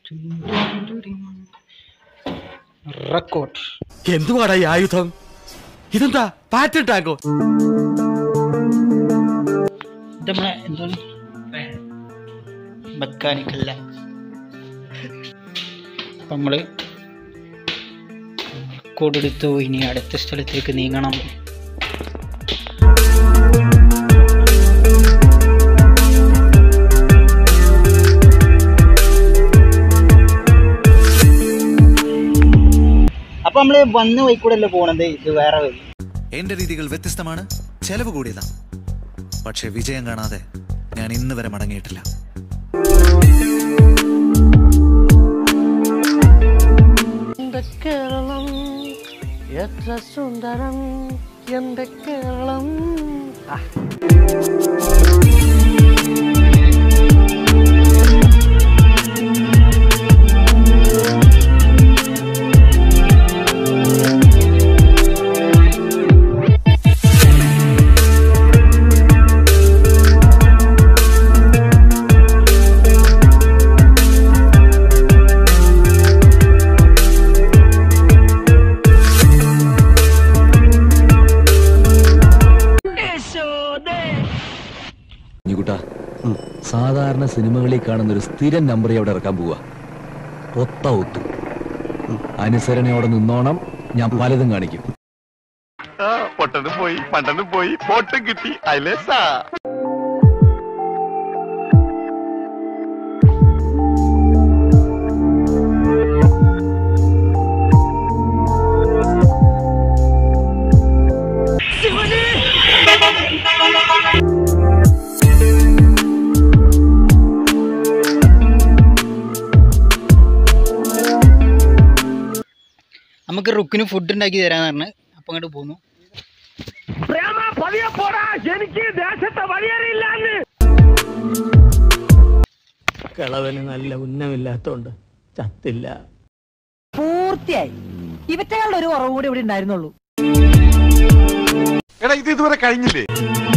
record എന്തുവാടാ ഈ ആയുധം ഇതെന്താ പാറ്റൻ ടാങ്കോ ഇത് നമ്മളെ എന്താണ് മെക്കാനിക്കല്ല അപ്പം നമ്മൾ റെക്കോർഡ് എടുത്തു ഇനി അടുത്ത സ്ഥലത്തേക്ക് നീങ്ങണം അപ്പൊ നമ്മള് വന്ന വഴിക്കൂടെ പോണത് ഇത് വേറെ വഴി എന്റെ രീതികൾ വ്യത്യസ്തമാണ് ചെലവ് കൂടിയതാണ് പക്ഷെ വിജയം കാണാതെ ഞാൻ ഇന്ന് വരെ മടങ്ങിയിട്ടില്ല എന്റെ കേരളം എത്ര സുന്ദരം എന്റെ കേരളം കുഞ്ഞുകുട്ടാ സാധാരണ സിനിമകളിൽ കാണുന്ന ഒരു സ്ഥിരം നമ്പർ അവിടെ ഇറക്കാൻ പോവാ ഒത്ത ഒത്തു അനുസരണയോടെ നിന്നോണം ഞാൻ പലതും കാണിക്കും പൊട്ടനും പോയി പണ്ടനും പോയി ബോട്ടും കിട്ടി അയലേസാ നമുക്ക് റുക്കിന് ഫുഡ് ഉണ്ടാക്കി തരാന്ന് പറഞ്ഞ് അപ്പം അങ്ങോട്ട് പോന്നു കിളവന് നല്ല ഉന്നമില്ലാത്തോണ്ട് ചത്തില്ല പൂർത്തിയായി ഇവറ്റകളുടെ ഒരു കുറവ് കൂടി ഇവിടെ ഉണ്ടായിരുന്നുള്ളൂ എടാ ഇത് ഇതുവരെ കഴിഞ്ഞില്ലേ